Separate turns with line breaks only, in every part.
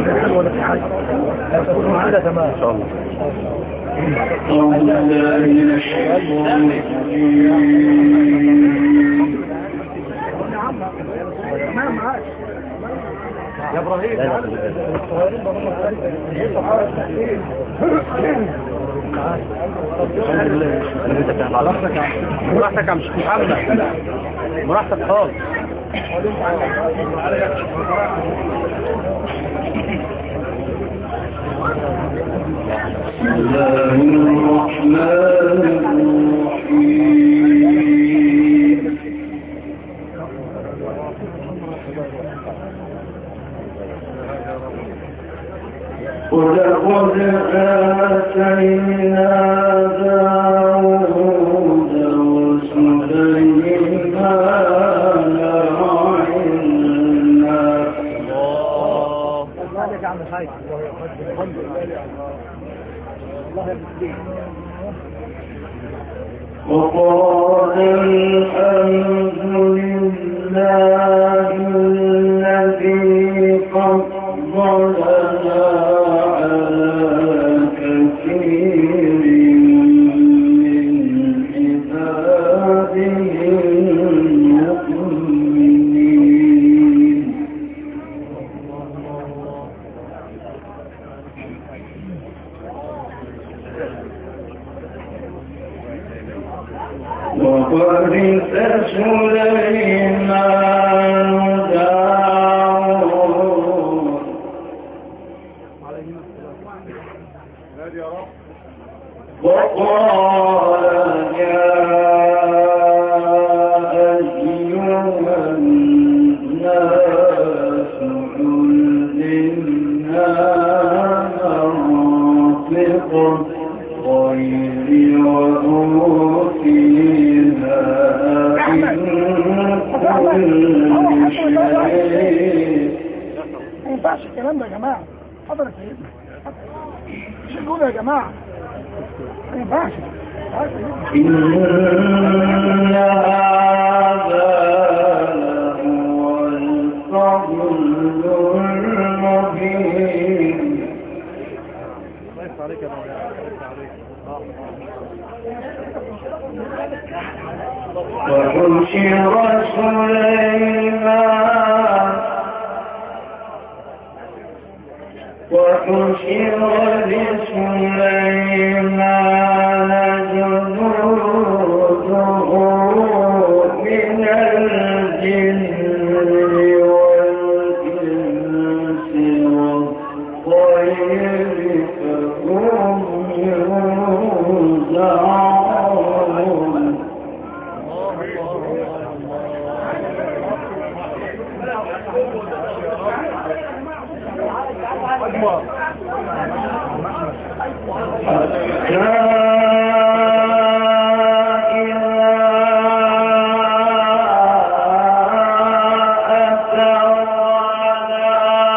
حلوه ولا في حاجه تكون كده تمام ان شاء الله
أعوذ بالله من الشيطان الرجيم
يا ابراهيم براحتك يا مش محمد براحتك خالص
بسم الله الرحمن الرحيم ولقد آتينا داود وسليمان علما
الله يا عم خايف الحمد لله الله يهديك
وقال الحمد لله الذي فضلنا على كثير من عباده المؤمنين وورث سليمان داود وقال يا أيها الناس علمنا منطق الطير وأوتينا من كل شيء
ما ينفعش الكلام ده يا جماعه حضر يا سيدنا مش الجمله يا جماعه ما ينفعش تعال يا سيدنا.
إن هذا لهو الفضل المبين وحشر سليمان وحشر لسليمان جنوده من الجن والإنس والطير فهم يوزعون حتى إذا أتوا على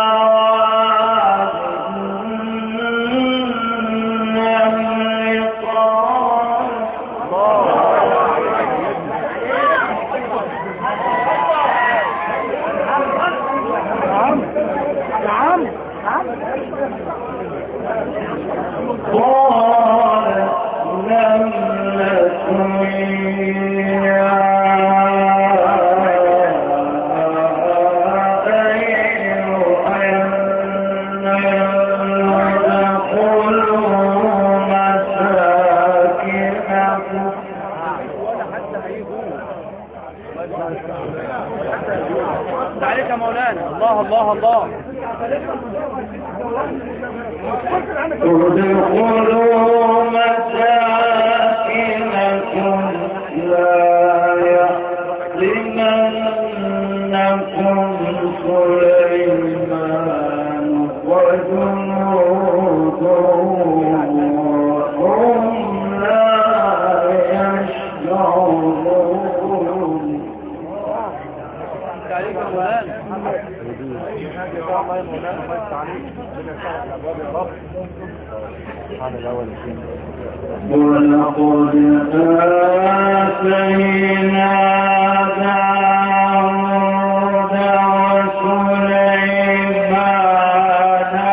واد النمل قال
نعم نعم نعم
قالت نملة يا أيها النمل ادخلوا مساكنكم
عليك يا مولانا الله الله الله
ادخلوا مساكنكم لا يحزننكم سليمان وجنوده وهم لا يشعرون
عليك يا مولانا الله يا مولانا الله يفتح عليك ربنا يفتح الابواب يا رب سبحان الاول
ولقد آتينا داود وسليمان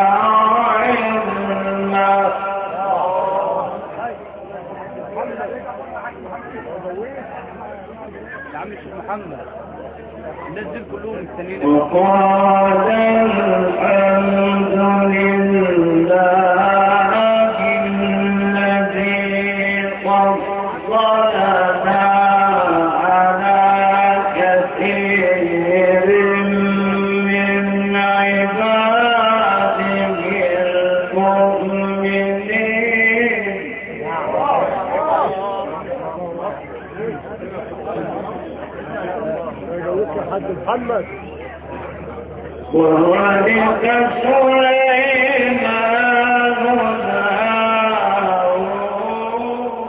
محمد الناس دول كلهم مستنيين
وقال الحمد لله الذي فضلنا على كثير من عباده المؤمنين
حد محمد
وورث سليمان داود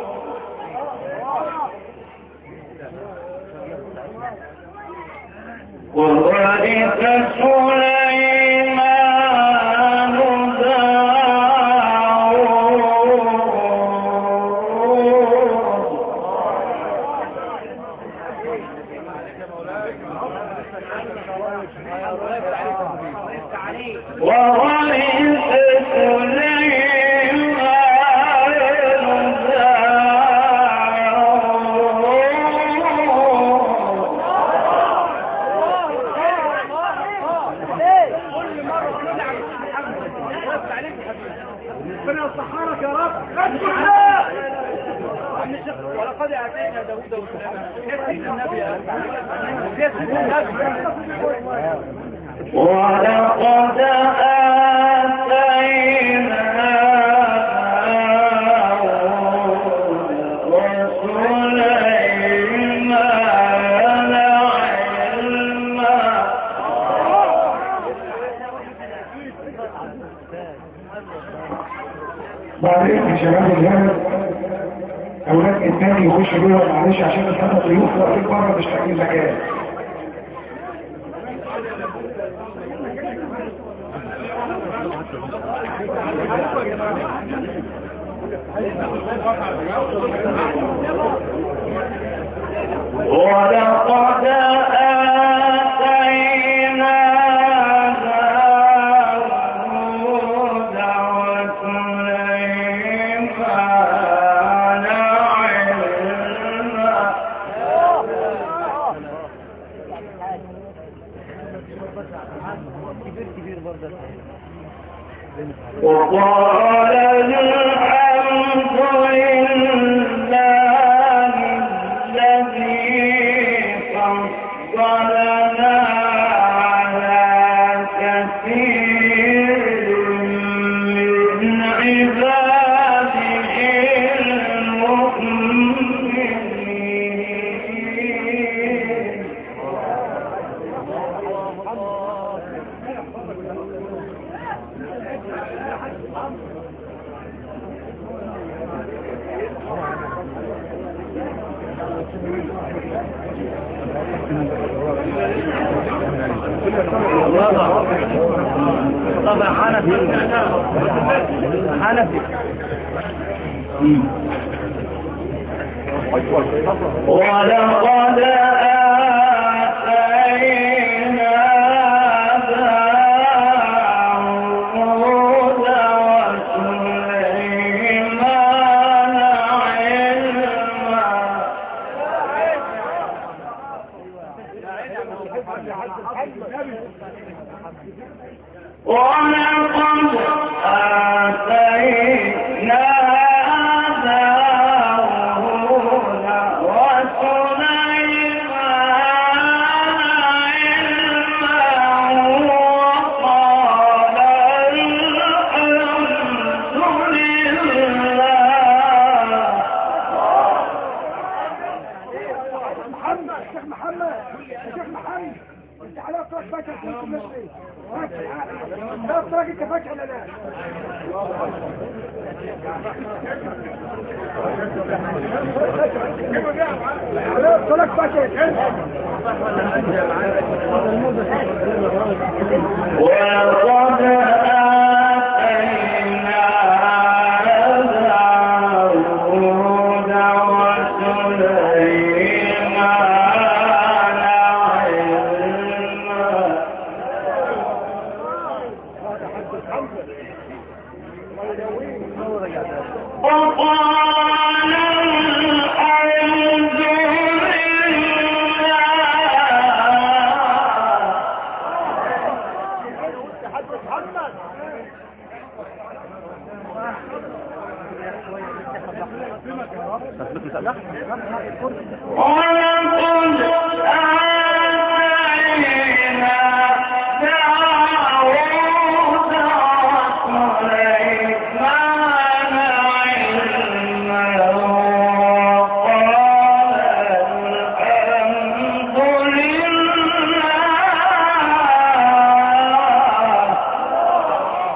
وورث سليمان داود وورث سليمان داود
ربنا يصحرك يا رب
ولقد اتينا داوود وسليمان كيف سيدنا النبي يا كيف سيدنا النبي
ولقد آتينا وسليمان علما
بعدين يا شباب الولاد اولاد انتاج يخش جوه معلش عشان الثلاث ضيوف واقفين بره مش لاقيين مكان
ولقد آتينا داود وسليمان علما وقال الحمد لله الذي فضلنا على كثير من عباده المؤمنين
طبعا حنفي حنفي
ولقد آتينا داود وسليمان علما ولقد آتينا داود وسليمان علما وقال الحمد لله
محمد شيخ محمد شيخ محمد انت على طرق فاكر في المصري فاكر لا طرق انت فاكر ولا لا على طرق فاكر
ولقد آتينا داود وسليمان علما وقال الحمد لله ولقد آتينا داود وسليمان علما وقال الحمد لله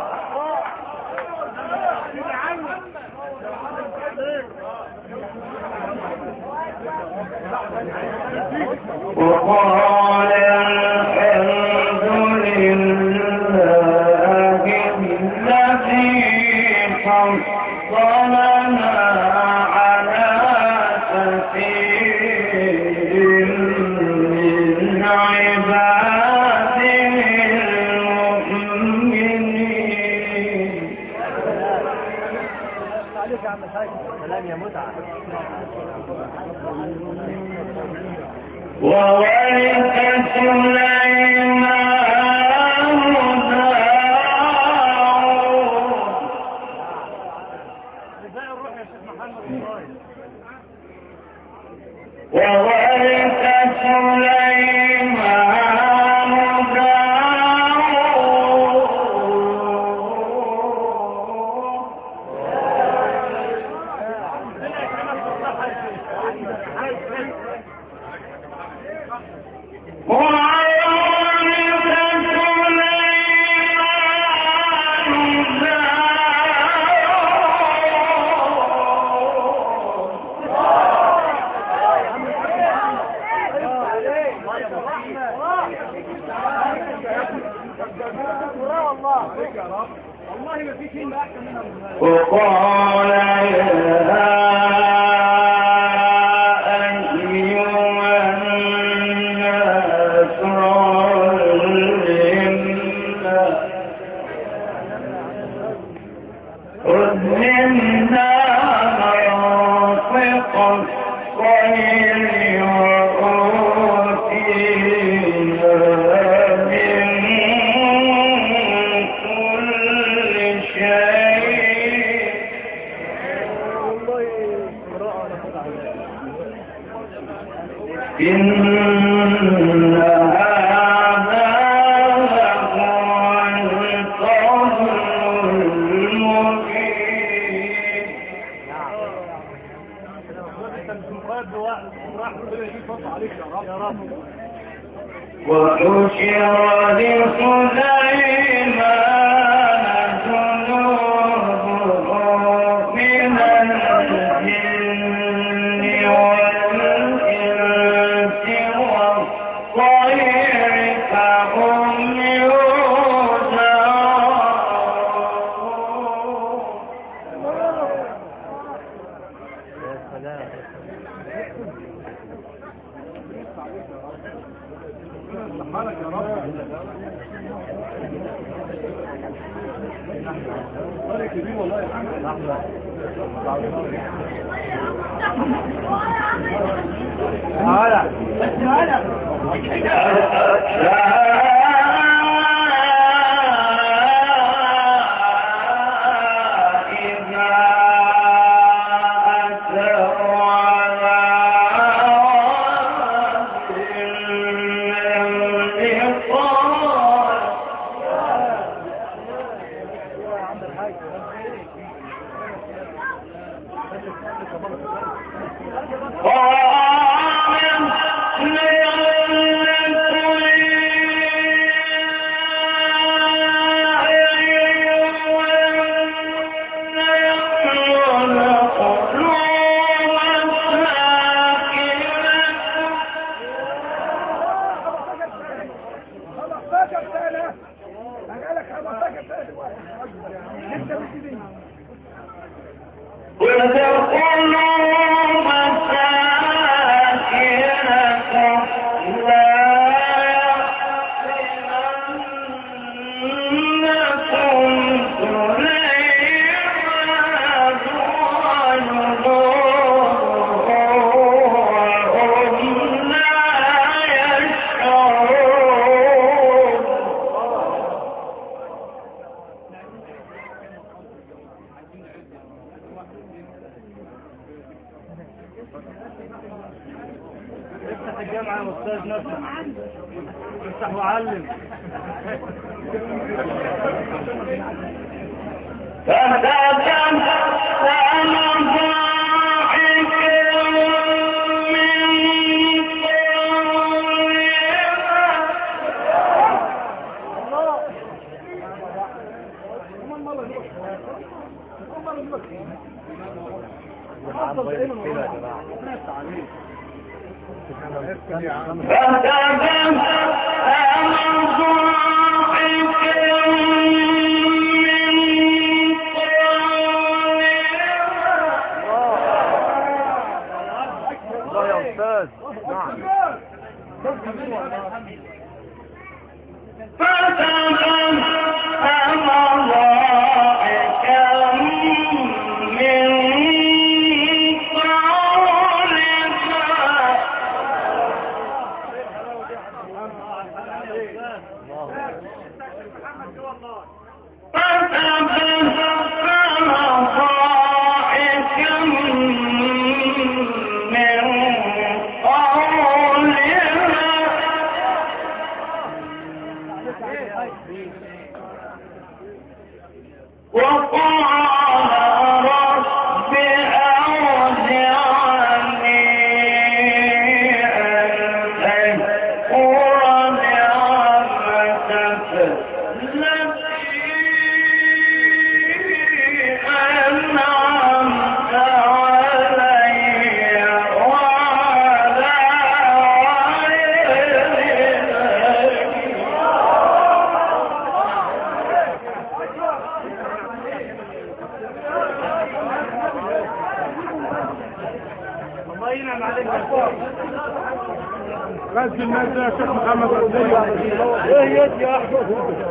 وقال الحمد لله الذي فضلنا على كثير من عباده المؤمنين
عليك يا عم الحاج سلام يا متعه
وورث سليمان داود
ازاي نروح يا شيخ محمد والله
وورث سليمان داود وورث سليمان داود
والله ما في كلمه احسن منها والله.
وقال يا أيها الناس علمنا علمنا منطق الطير وأوتينا من كل شيء
والله امراه ناخد عليها
إن هذا لهو الفضل المبين
انت مش مقيد بواحد راح ربنا يجيب فضل عليك يا رب يا رب
وحشر لسليمان جنوده من الجن والإنس والطير فهم يوزعون
يا سلام سبحانك يا رب طارق كبير والله يا احمد تعالى تعالى يا عم الحاج
خمستاشر سنة بقالك 15 سنة دلوقتي انت بتدين
وادخلوا مساكنكم
الجامعة يا أستاذ نفسه افتح وعلم الله يا أستاذ نعم الله ينعم عليك يا أستاذ
بس الناس ده يا شيخ محمد رضي
ايه يد يا احمد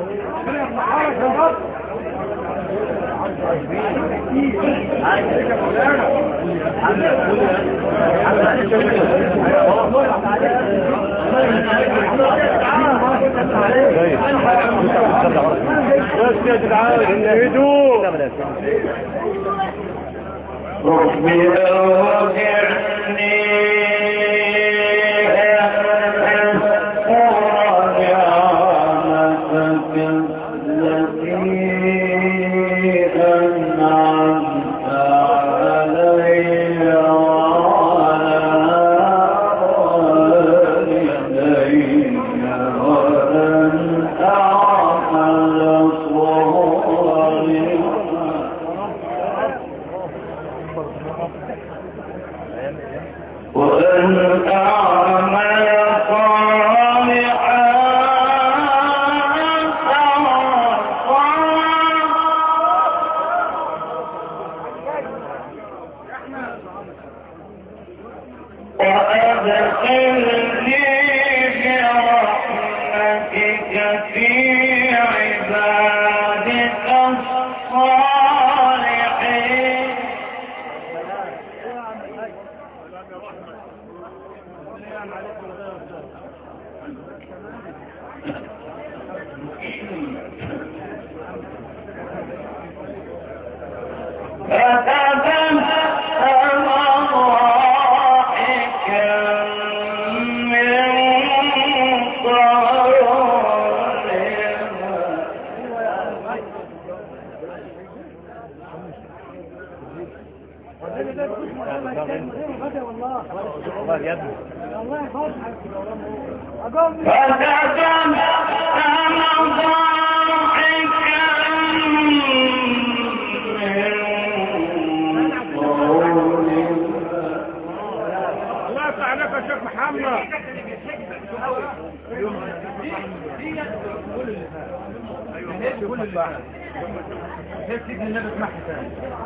بس يا جدعان هدوء
رب أوجعني نعمتك التي أنعمت علي وعلى والدي ولن أعمل صالحا وأن أعمل صالحا وأدخلني برحمتك في عبادك الصالحين فتبسم ضاحكا من قولها
والله يا ابني
فتبسم ضاحكا من قولها
الله يفتح عليك يا شيخ محمد
كل البحر هيك تيجي النبي اسمعها ثاني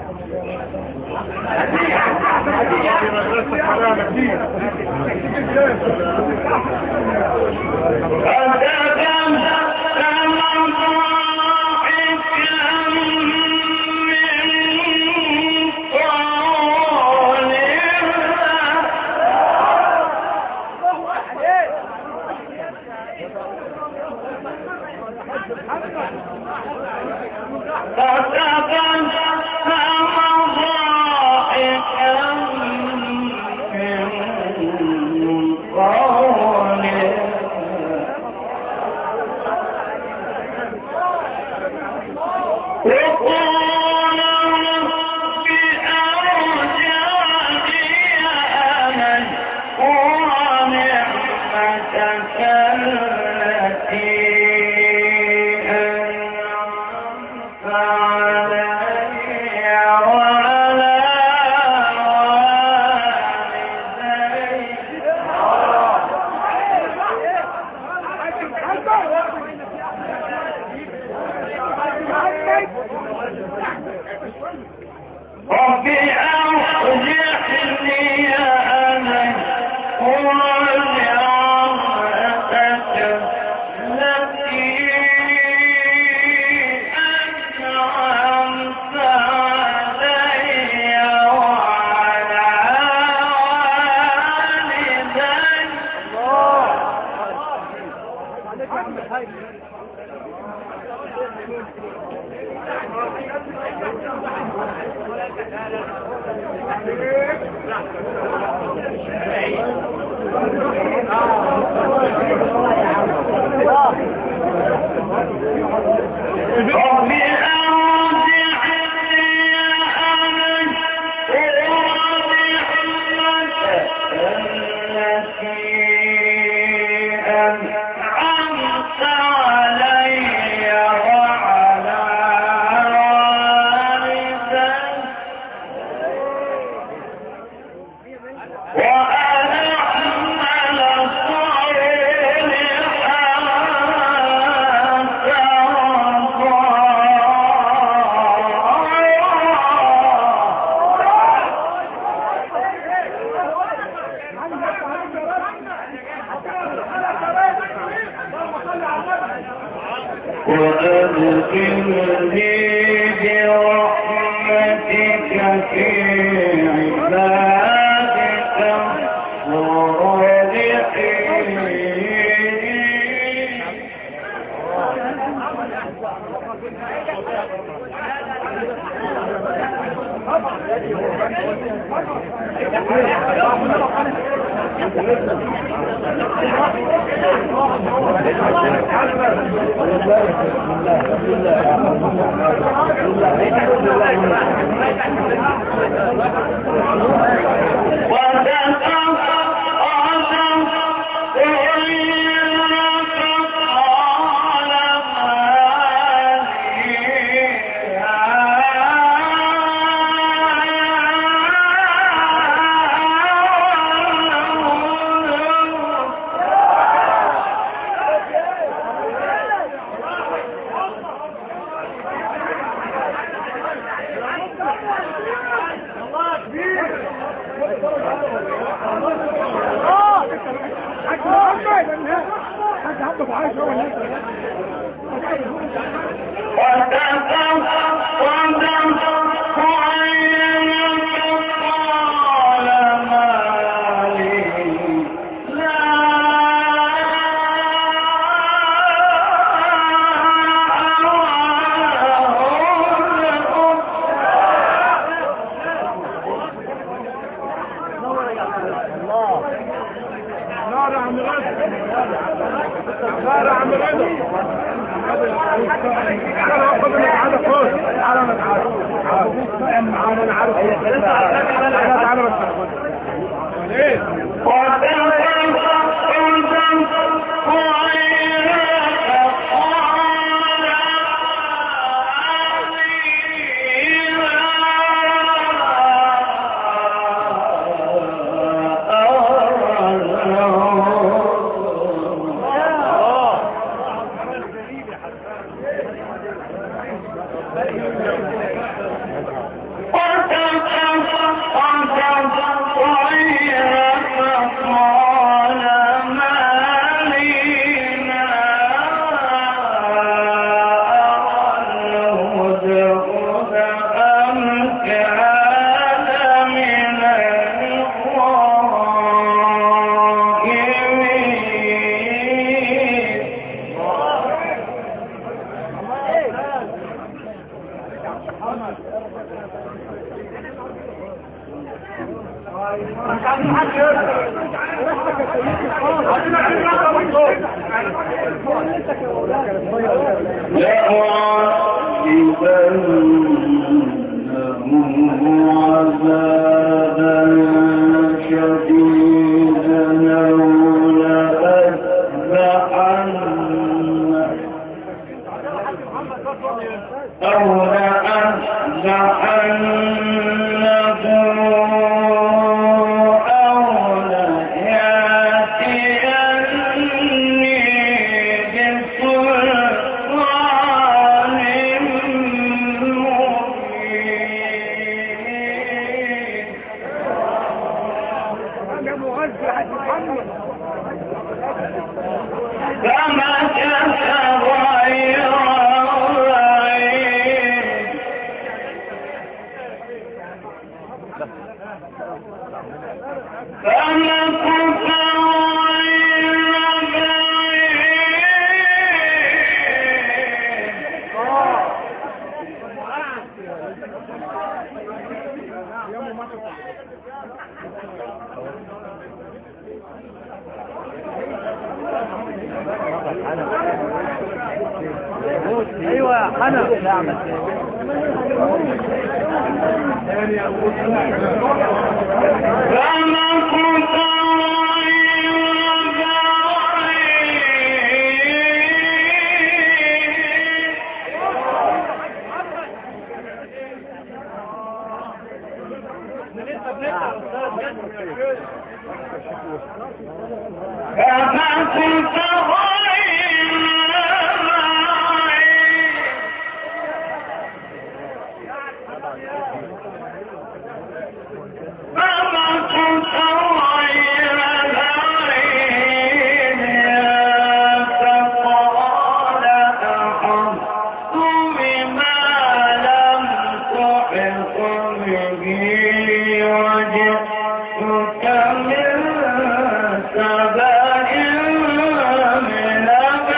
في مدرسة حلالة كتير
Oh رب أرجعني أنا ورحمتك التي أنعمت علي وعلى والدي رب أرجعني أنا ورحمتك التي أنعمت علي وعلى والدي وأنا أعمل صالحا ترضاه وأدخلني برحمتك في عبادك الصالحين
حاج محمد حاج محمد عايش هو اللي لا لا عم غادي لا لا عم غادي تعالى خد تعالى خد تعالى انا تعالى تعالى انا عارف تعالى تعالى بس ليه
يا عذابا شديدا أو لأذبحن أو لأذبحنه أو ليأتيني بسلطان مبين
انا مغذي هتتحمل
فمكث غير بعيد فمكث غير بعيد
ايوه يا حنف لا اعمل
فمكث غير بعيد فمكث غير بعيد فمكث غير بعيد فقال أحطت بما لم تحط به وجئتك من سبأ بنبأ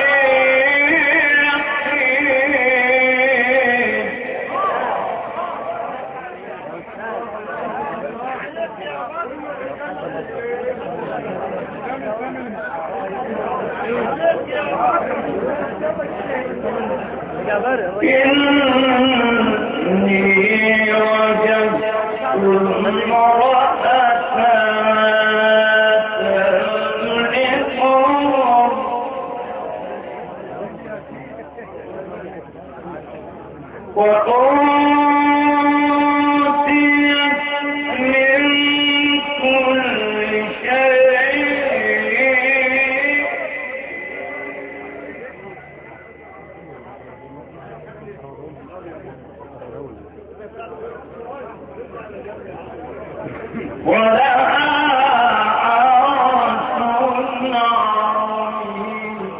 يقين
يا برق
إني وجدت امرأة تملكهم وأوتيت من كل شيء ولها عرش عظيم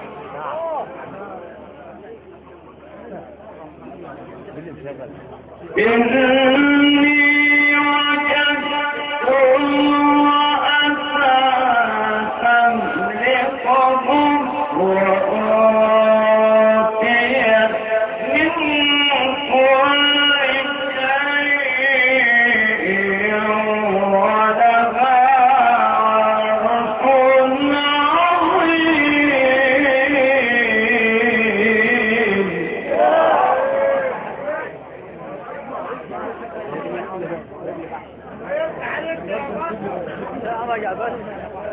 إني وجدت امرأة تملكهم وأوتيت من كل شيء ولها عرش عظيم
لا ما يا برق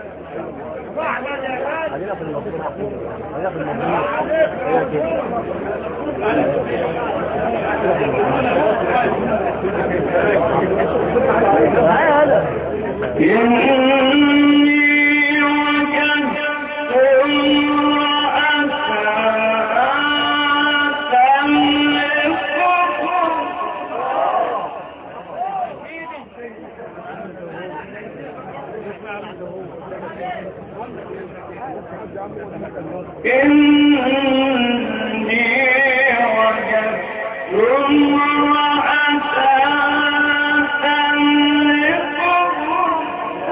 خلينا في المضمون خلينا في المضمون ايوه كده معايا هلا
إني وجدت امرأة تملكهم إني وجدت امرأة تملكهم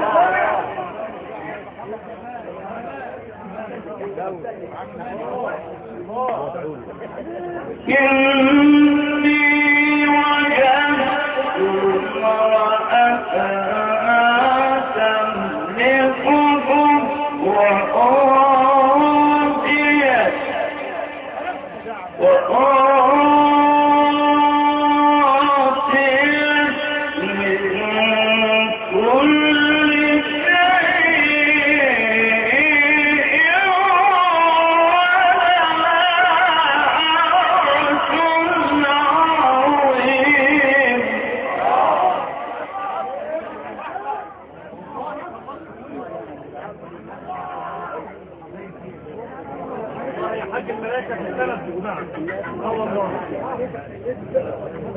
إني وجدت امرأة تملكهم وأوتيت وأوتيت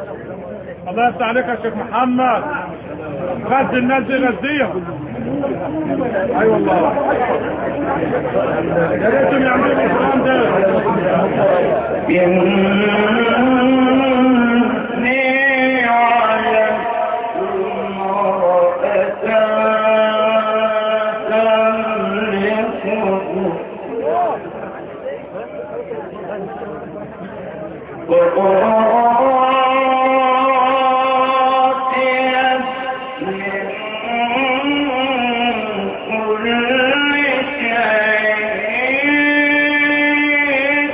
الله يفتح عليك يا شيخ محمد غزي الناس دي غزيهم اي والله يا ريتهم يعملوا الكلام ده
إني علمت امرأة تملكهم وأعطيت من كل شيء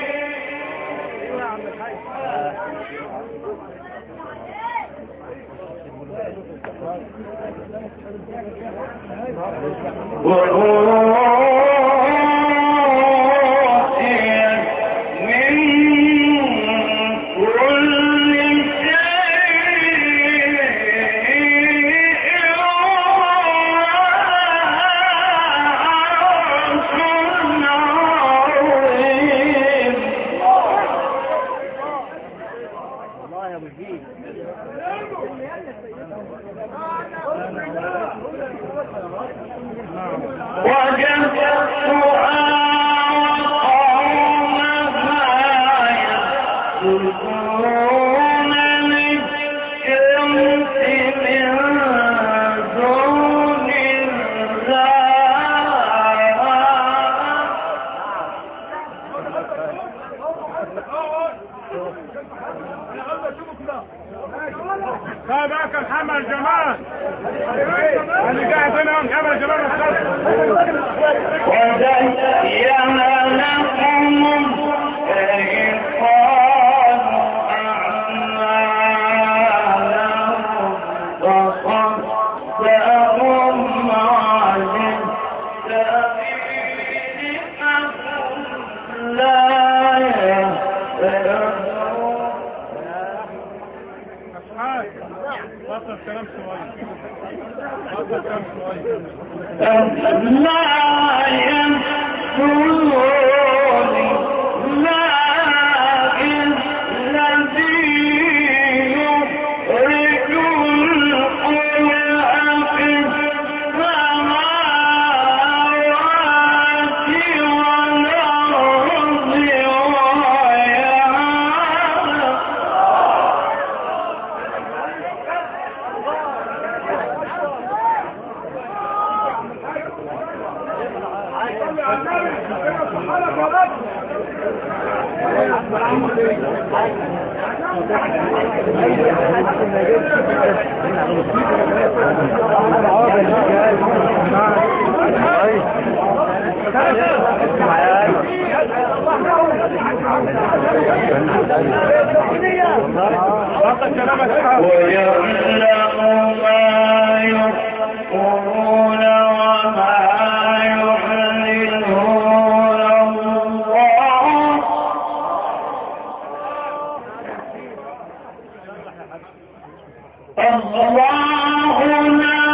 وأوتيت من كل شيء عرش عظيم وجدتها وقومها يسجدون للشمس من دون الله
طيب اكل حمل جمال اللي قاعد هنا هو محمد جمال الصبح
وزين لكم الشيطان أعمالهم وصدهم عن السبيل فهم لا يهتدون
أصحاب بطل كلام صغير بطل كلام صغير
لا يسجدون لا الذي يخرج القرآن في السماوات والأرض ويعلم
بطل كلامك صح
ويعلم ما يخفون وما يعلنون الله الله لا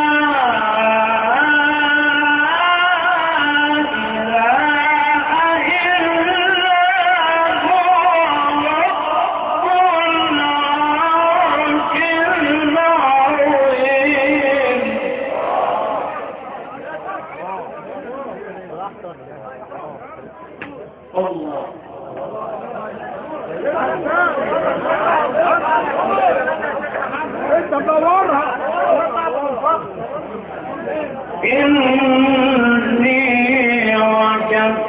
إله إلا هو رب العرش العظيم الله
انت مدورها
إني وجدت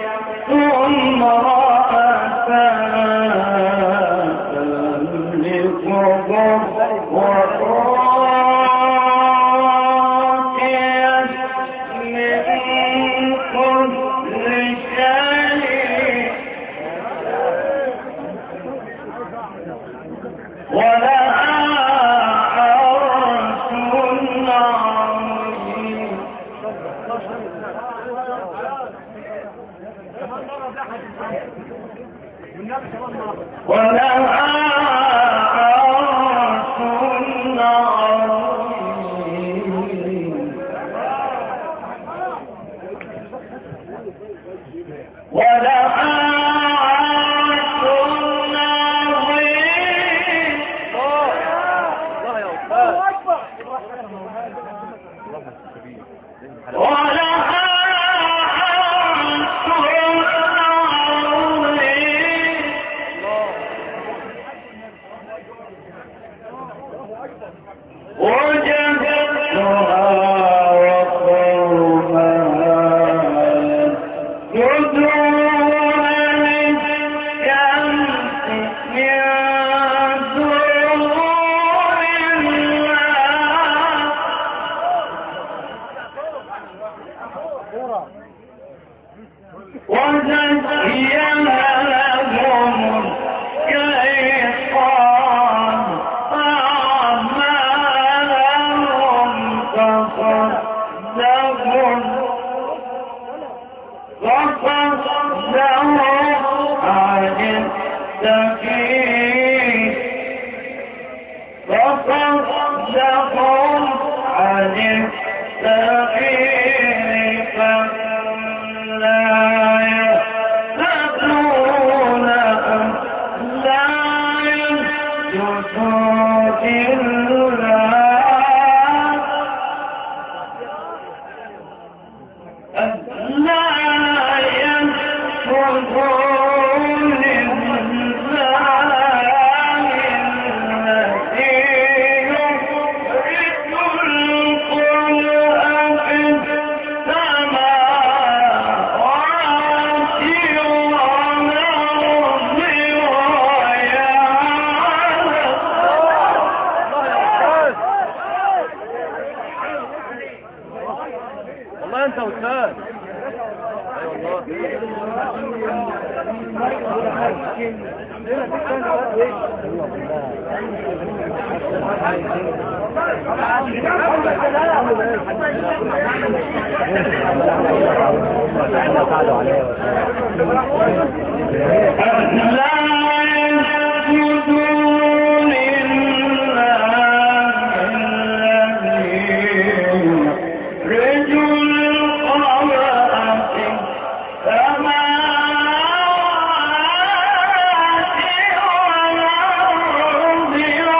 امرأة تملكهم وأوتيت من كل شيء ولها عرش عظيم ولها عرش عظيم ولها عرش عظيم وجدتها وقومها يدعون للشمس من دون الله وزين لهم الشيطان أعمالهم فصدهم فصدهم عن السبيل فصدهم عن السبيل فلا يهتدون لا يسجدون إلا لا يسجدون لله الذي يخرج القرآن في السماوات والأرض ويعلم
والله انت استاذ اي والله
لا يسجدون لله الذي يخرج الخبأ في السماوات والأرض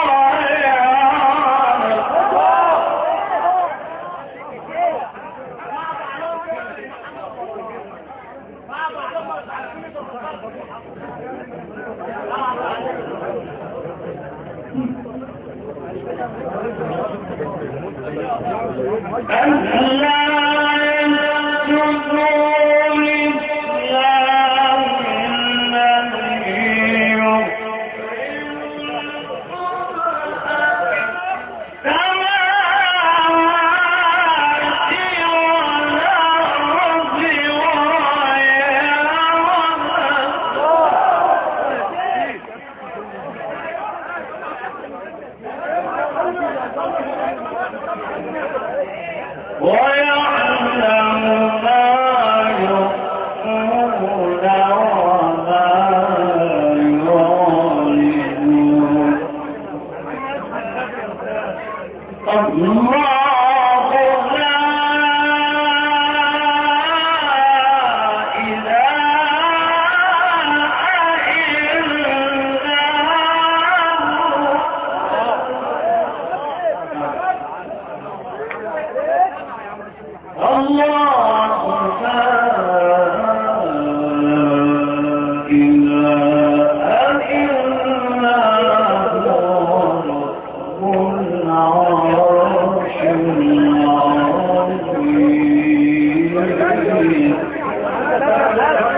ويعلم ألا يسجدوا لله الذي السماوات والأرض ويعلم ويعلم ما يخفون وما يعلنون الله لا إله إلا هو الله لا إله إلا هو رب العرش العظيم